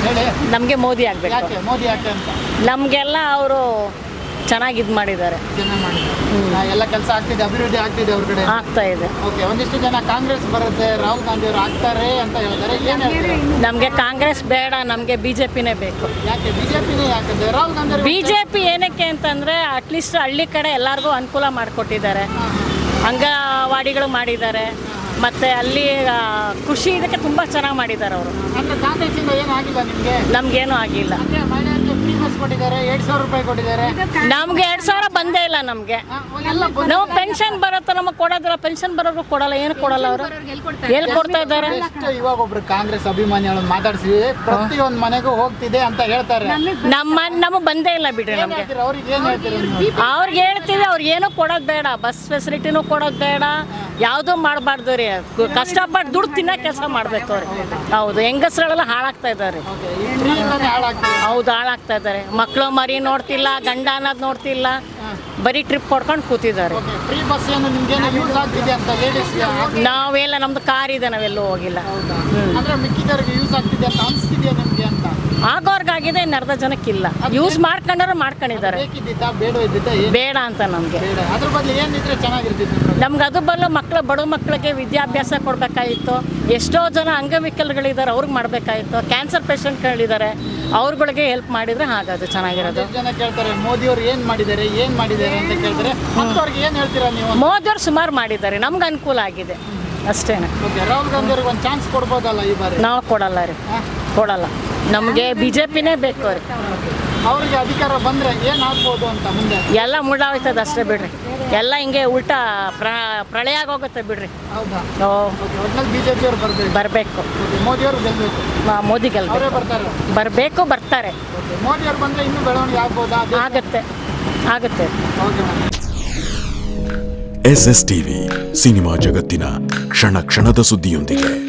ಹೇಳಿ ನಮಗೆ ಮೋದಿ ಆಗಬೇಕು ಯಾಕೆ ಮೋದಿ ಯಾಕೆ ಅಂತ ನಮಗೆಲ್ಲ ಅವರು ಚೆನ್ನಾಗಿ ಇದು ಮಾಡಿದ್ದಾರೆ ಜನ ಮಾಡಿದ್ದಾರೆ ಎಲ್ಲ ಕೆಲಸ ಆಗ್ತಿದೆ ಅಭಿವೃದ್ಧಿ ಆಗ್ತಿದೆ ಅವ್ರ ಕಡೆ ಆಗ್ತಾ ಇದೆ ಓಕೆ ಒಂದಿಷ್ಟು ಜನ ಕಾಂಗ್ರೆಸ್ ಬರುತ್ತೆ ರಾಹುಲ್ ಗಾಂಧಿ ಅವರು ಆಗ್ತಾರೆ ಅಂತ ಹೇಳ್ತಾರೆ ಏನ್ ಹೇಳ್ತೀರಾ ನಮಗೆ ಕಾಂಗ್ರೆಸ್ ಬೇಡ ನಮಗೆ ಬಿ ಜೆ ಪಿನೇ ಬೇಕು ಯಾಕೆ ಬಿಜೆಪಿನೇ ಯಾಕಂದ್ರೆ ರಾಹುಲ್ ಗಾಂಧಿ ಅವರು ಬಿ ಜೆ ಪಿ ಏನಕ್ಕೆ ಅಂತಂದರೆ ಅಟ್ಲೀಸ್ಟ್ ಹಳ್ಳಿ ಕಡೆ ಎಲ್ಲರಿಗೂ ಅನುಕೂಲ ಮಾಡಿಕೊಟ್ಟಿದ್ದಾರೆ ಅಂಗನವಾಡಿಗಳು ಮಾಡಿದ್ದಾರೆ ಮತ್ತು ಅಲ್ಲಿ ಆ, ಕೃಷಿ ಇದಕ್ಕೆ ತುಂಬ ಚೆನ್ನಾಗಿ ಮಾಡಿದ್ದಾರೆ ಅವರು ಅಂದ್ರೆ ಕಾಂಗ್ರೆಸ್ಸಿಂದ ಏನು ಆಗಿಲ್ಲ ನಿಮಗೆ ನಮಗೇನು ಆಗಿಲ್ಲ ಅಂದ್ರೆ ಮಹಿಳೆಯರಿಗೆ ಫ್ರೀ ಬಸ್ ಕೊಟ್ಟಿದ್ದಾರೆ ಎರಡ್ ಸಾವಿರ ರೂಪಾಯಿ ಕೊಟ್ಟಿದ್ದಾರೆ ನಮ್ಗೆ ಎರಡು ಸಾವಿರ ಬಂದೇ ಇಲ್ಲ ನಮಗೆ ಆ, ಎಲ್ಲ ಬಂದು- ನಾವು ಪೆನ್ಷನ್ ಬರುತ್ತೆ ನಮಗೆ ಕೊಡೋದಿಲ್ಲ ಪೆನ್ಷನ್ ಬರೋರು ಕೊಡಲ್ಲ ಏನು ಕೊಡಲ್ಲ ಅವರು ಎಲ್ಲಿ ಕೊಡ್ತಾ ಇದ್ದಾರೆ ಎಷ್ಟು ಇವಾಗ ಒಬ್ರು ಕಾಂಗ್ರೆಸ್ ಅಭಿಮಾನಿಗಳನ್ನು ಮಾತಾಡಿಸಿ ಪ್ರತಿಯೊಂದು ಮನೆಗೂ ಹೋಗ್ತಿದೆ ಅಂತ ಹೇಳ್ತಾರೆ ನಮ್ಮ ನಮಗೆ ಬಂದೇ ಇಲ್ಲ ಬಿಡ್ರಿ ಏನ್ ನಮಗೆ ಹೇಳ್ತೀರಾ? ಅವ್ರಿಗೆ ಏನ್ ಹೇಳ್ತೀರಾ ನೀವು? ಅವ್ರಿಗೆ ಹೇಳ್ತೀವಿ ಅವ್ರಿಗೆ ಏನೂ ಕೊಡೋದು ಬೇಡ ಬಸ್ ಫೆಸಿಲಿಟಿನೂ ಕೊಡೋದು ಬೇಡ ಯಾವುದೂ ಮಾಡಬಾರ್ದು ರೀ ಕಷ್ಟಪಟ್ಟು ದುಡ್ಡು ತಿನ್ನೋ ಕೆಲಸ ಮಾಡಬೇಕು ಅವ್ರು ಹೌದು ಹೆಂಗಸ್ರಳೆಲ್ಲ ಹಾಳಾಗ್ತಾ ಇದ್ದಾರೆ Okay, ಈ free ಇಂದಾನೆ ಹಾಳಾಗ್ತಿದೆ ಹೌದು ಹಾಳಾಗ್ತಾ ಇದ್ದಾರೆ ಮಕ್ಕಳು ಮರಿ ನೋಡ್ತಿಲ್ಲ ಗಂಡ ಅನ್ನೋದು ನೋಡ್ತಿಲ್ಲ ಬರೀ ಟ್ರಿಪ್ ಕೊಡ್ಕೊಂಡು ಕೂತಿದ್ದಾರೆ ಓಕೆ ಫ್ರೀ ಬಸ್ ಏನು ನಿಮ್ಗೇನು ಯೂಸ್ ಆಗ್ತಿದೆ ಅಂತ ಲೇಡೀಸ್ ನಾವೆಲ್ಲ ನಮ್ದು ಕಾರ್ ಇದೆ ನಾವೆಲ್ಲೂ ಹೋಗಿಲ್ಲ ಅಂದ್ರೆ ಮಿಕ್ಕಿದವ್ರಿಗೆ ಯೂಸ್ ಆಗ್ತಿದೆ ಅಂತ ಅನ್ಸ್ತಿದ್ಯಾ ನಿಮ್ಗೆ ಅಂತ ಆಗೋರ್ಗಾಗಿದೆ ಇನ್ನು ಅರ್ಧ ಜನಕ್ಕಿಲ್ಲ ಯೂಸ್ ಮಾಡ್ಕೊಂಡ್ರೆ ಮಾಡ್ಕೊಂಡಿದ್ದಾರೆ ಬೇಕಿದ್ದಿದ್ದ ಬೇಡ ಇದ್ದಿದ್ದ ಏನ್ ಬೇಡ ಅಂತ ನಮಗೆ ಬೇಡ ಅದ್ರ ಬದಲು ಏನಿದ್ರೆ ಚೆನ್ನಾಗಿರ್ತಿತ್ತು ನಿಮ್ಗೆ? ನಮ್ಗೆ ಅದು ಬಲ್ಲ ಮಕ್ಕಳು ಬಡ ಮಕ್ಕಳಿಗೆ ವಿದ್ಯಾಭ್ಯಾಸ ಕೊಡಬೇಕಾಗಿತ್ತು ಎಷ್ಟೋ ಜನ ಅಂಗವಿಕಲಗಳಿದ್ದಾರೆ ಅವ್ರಿಗೆ ಮಾಡಬೇಕಾಗಿತ್ತು ಕ್ಯಾನ್ಸರ್ ಪೇಷಂಟ್ಗಳಿದ್ದಾರೆ ಅವ್ರುಗಳಿಗೆ ಹೆಲ್ಪ್ ಮಾಡಿದರೆ ಹಾಗದು ಚೆನ್ನಾಗಿರೋದು ಎಷ್ಟು ಜನ ಕೇಳ್ತಾರೆ ಮೋದಿ ಅವ್ರು ಏನ್ ಮಾಡಿದ್ದಾರೆ ಏನ್ ಮಾಡಿದ್ದಾರೆ ಅಂತ ಕೇಳ್ತಾರೆ ಅಂಥವ್ರಿಗೆ ಏನ್ ಹೇಳ್ತೀರಾ ನೀವು ಮೋದಿಯವ್ರು ಸುಮಾರು ಮಾಡಿದ್ದಾರೆ ನಮ್ಗೆ ಅನುಕೂಲ ಆಗಿದೆ ಅಷ್ಟೇನೆ ಓಕೆ ರಾಹುಲ್ ಗಾಂಧಿ ಅವ್ರಿಗೆ ಒಂದು ಚಾನ್ಸ್ ಕೊಡ್ಬೋದಲ್ಲ ಈ ಬಾರಿ ನಾವು ಕೊಡಲ್ಲ ರೀ ಹಾ? ಕೊಡಲ್ಲ ನಮಗೆ ಬಿ ಜೆ ಪಿನೇ ಬೇಕು ರೀ ಅವ್ರಿಗೆ ಅಧಿಕಾರ ಬಂದ್ರೆ ಏನ್ ಆಗ್ಬೋದು ಅಂತ ಮುಂದೆ ಎಲ್ಲ ಮುಳ್ಳಾಗ್ತದೆ ಅಷ್ಟೇ ಬಿಡ್ರಿ ಎಲ್ಲ ಹಿಂಗೆ ಉಲ್ಟಾ ಪ್ರ ಪ್ರಳಯ ಆಗೋಗುತ್ತೆ ಬಿಡ್ರಿ ಹೌದಾ ಓ ಓಕೆ ಒಟ್ನಲ್ಲಿ ಬಿಜೆಪಿ ಅವ್ರು ಬರ್ಬೇಕು ಬರಬೇಕು ಮೋದಿ ಅವರು ಗೆಲ್ಬೇಕು ಮೋದಿ ಅವರೇ ಗೆಲ್ಬೇಕು ಬರ್ತಾರೆ ಬರಬೇಕು ಬರ್ತಾರೆ ಓಕೆ ಮೋದಿ ಅವ್ರು ಬಂದ್ರೆ ಇನ್ನೂ ಬೆಳವಣಿಗೆ ಆಗ್ಬೋದಾ ಅದೇ ಆಗುತ್ತೆ ಆಗುತ್ತೆ okay madam yes yes TV cinema ಜಗತ್ತಿನ ಕ್ಷಣ ಕ್ಷಣದ ಸುದ್ದಿಯೊಂದಿಗೆ